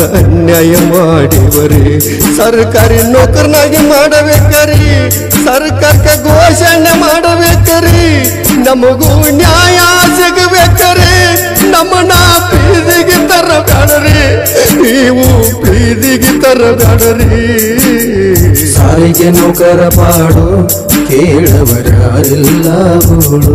ಅನ್ಯಾಯ ಮಾಡಿವರಿ ಸರ್ಕಾರಿ ನೌಕರನಾಗಿ ಮಾಡಬೇಕರಿ ಸರ್ಕಾರಕ್ಕೆ ಘೋಷಣೆ ಮಾಡಬೇಕರಿ ನಮಗೂ ನ್ಯಾಯ ಸಿಗಬೇಕರಿ ನಮ್ಮನ್ನ ಬೀದಿಗೆ ತರಬೇಡ್ರಿ ನೀವು ಬೀದಿಗೆ ತರಬೇಡ್ರಿ ಸಾರಿಗೆ ನೌಕರ ಪಾಡು ಕೇಳವರಾರಿಲ್ಲ ಗೋಳು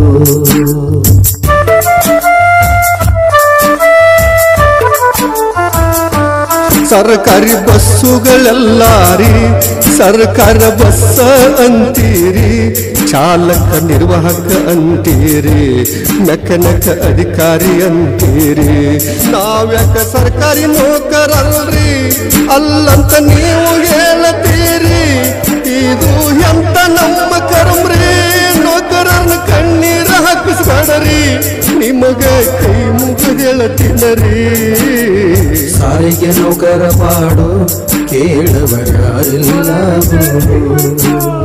ಸರ್ಕಾರಿ ಬಸ್ಸುಗಳೆಲ್ಲ ರೀ ಸರ್ಕಾರ ಬಸ್ಸ ಅಂತೀರಿ ಚಾಲಕ ನಿರ್ವಾಹಕ ಅಂತೀರಿ ಮೆಕ್ಯಾನಿಕ ಅಧಿಕಾರಿ ಅಂತೀರಿ ನಾವ್ಯಾಕ ಸರ್ಕಾರಿ ನೌಕರಲ್ರಿ ಅಲ್ಲಂತ ನೀವು ಹೇಳತೀರಿ ಇದು ಎಂತ ನಮ್ಮ ಕರ್ಮ್ರಿ ನೌಕರನ್ನ ಕಣ್ಣೀರ ಹಾಕಿಸ್ಬೇಡರಿ ನಿಮಗ ಕೈ ಮುಗಿದೇಳತಿನರಿ ಸಾರಿಗೆ ನೌಕರ ಪಾಡು ಕೇಳವರಾರಿಲ್ಲ ಗೋಳು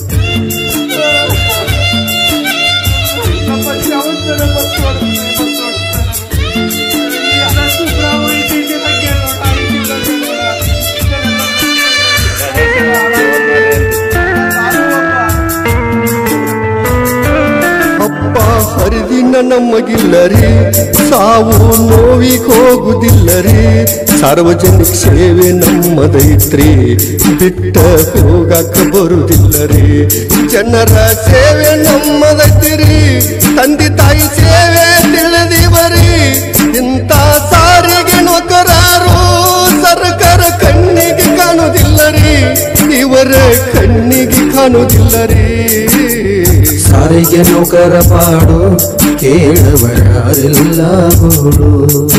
ಅಪ್ಪ ಹರಿದಿನ ನಮಗಿಲ್ಲರಿ ಸಾವು ನೋವಿಗೆ ಹೋಗುದಿಲ್ಲರಿ ಸಾರ್ವಜನಿಕ ಸೇವೆ ನಮ್ಮದೈತ್ರಿ ಬಿಟ್ಟ ಹೋಗಾಕ ಬರುದಿಲ್ಲರಿ ಜನರ ಸೇವೆ ನಮ್ಮದೈತಿರಿ ತಂದೆ ತಾಯಿ ಸೇವೆ ತಿಳಿದಿವರಿ ಇಂಥ ಸಾರಿಗೆ ನೌಕರರು ಸರ್ಕಾರ ಕಣ್ಣಿಗೆ ಕಾಣುವುದಿಲ್ಲರಿ ಇವರ ಕಣ್ಣಿಗೆ ಕಾಣುವುದಿಲ್ಲರಿ ಸಾರಿಗೆ ನೌಕರ ಪಾಡು ಕೇಳವರಾರಿಲ್ಲ ಗೋಳು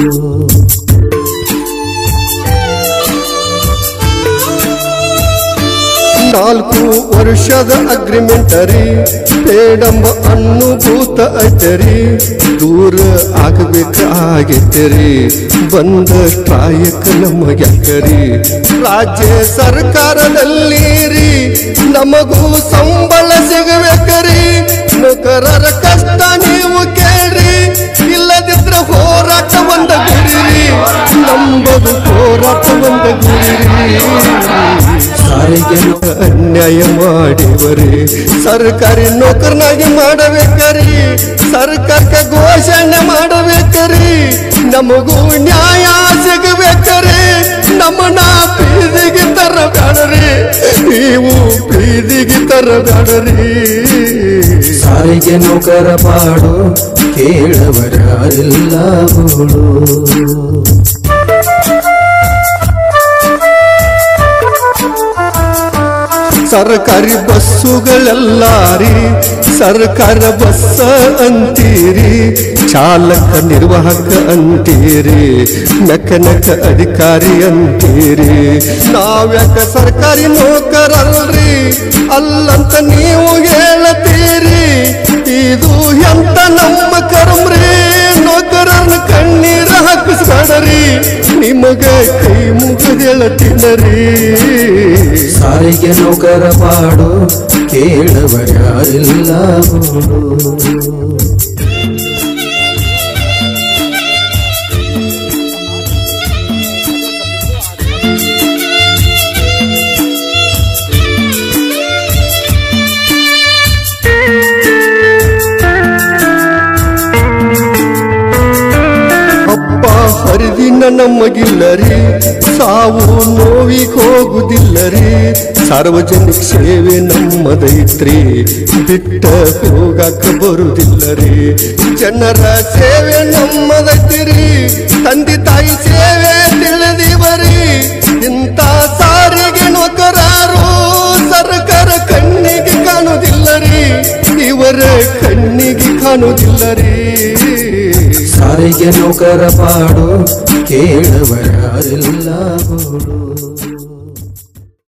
ನಾಲ್ಕು ವರ್ಷದ ಅಗ್ರಿಮೆಂಟ್ ರೀ ಪೇಡಂಬ ಅನುಭೂತ ಐತರಿ ದೂರ ಆಗಬೇಕಾಗಿತ್ತರಿ ಬಂದ ಸ್ಟ್ರಾಯಕ ನಮಗ್ಯಾಕರಿ ರಾಜ್ಯ ಸರ್ಕಾರದಲ್ಲಿ ರೀ ನಮಗೂ ಸಂಬಳ ಸಿಗಬೇಕರಿ ನೌಕರರ ಕಷ್ಟ ನೀವು ಕೇಳ್ರಿ ಇಲ್ಲದಿದ್ರ ಹೋರಾಟ ಒಂದ ಗುರಿ ನಂಬದು ಹೋರಾಟ ಒಂದ ಗುರಿ ಸಾರಿಗೆ ನೌ- ಅನ್ಯಾಯ ಮಾಡಿವರಿ ಸರ್ಕಾರಿ ನೌಕರನಾಗಿ ಮಾಡಬೇಕರಿ ಸರ್ಕಾರಕ್ಕೆ ಘೋಷಣೆ ಮಾಡಬೇಕರಿ ನಮಗೂ ನ್ಯಾಯ ಸಿಗಬೇಕರಿ ನಮ್ಮನ್ನ ಬೀದಿಗೆ ತರಬೇಡ್ರಿ ನೀವು ಬೀದಿಗೆ ತರಬೇಡ್ರಿ ಸಾರಿಗೆ ನೌಕರ ಪಾಡು ಕೇಳವರಾರಿಲ್ಲ ಗೋಳು ಸರ್ಕಾರಿ ಬಸ್ಸುಗಳೆಲ್ಲ ರೀ ಸರ್ಕಾರ ಬಸ್ಸ ಅಂತೀರಿ ಚಾಲಕ ನಿರ್ವಾಹಕ ಅಂತೀರಿ ಮೆಕ್ಯಾನಿಕ ಅಧಿಕಾರಿ ಅಂತೀರಿ ನಾವ್ಯಾಕ ಸರ್ಕಾರಿ ನೌಕರಲ್ರಿ ಅಲ್ಲಂತ ನೀವು ಹೇಳತೀರಿ ಇದು ಎಂತ ನಮ್ಮ ಕರ್ಮ್ರಿ ನೌಕರನ್ನ ಕಣ್ಣೀರ ಹಾಕಿಸ್ಬೇಡರಿ ನಿಮಗ ಕೈ ಮುಗಿದೇಳತಿನರಿ ಸಾರಿಗೆ ನೌಕರ ಪಾಡು ಕೇಳವರಾರಿಲ್ಲ ಗೋಳು ಅಪ್ಪ ಹರಿದಿನ ನಮಗಿಲ್ಲರಿ ಸಾವು ನೋವಿಗೆ ಹೋಗುದಿಲ್ಲರಿ ಸಾರ್ವಜನಿಕ ಸೇವೆ ನಮ್ಮದೈತ್ರಿ ಬಿಟ್ಟ ಹೋಗಾಕ ಬರುದಿಲ್ಲರಿ ಜನರ ಸೇವೆ ನಮ್ಮದೈತಿರಿ ತಂದೆ ತಾಯಿ ಸೇವೆ ತಿಳಿದಿವರಿ ಇಂಥ ಸಾರಿಗೆ ನೌಕರರು ಸರ್ಕಾರ ಕಣ್ಣಿಗೆ ಕಾಣುವುದಿಲ್ಲರಿ ಇವರ ಕಣ್ಣಿಗೆ ಕಾಣುವುದಿಲ್ಲರಿ ಸಾರಿಗೆ ನೌಕರ ಪಾಡು ಕೇಳವರಾರಿಲ್ಲ ಗೋಳು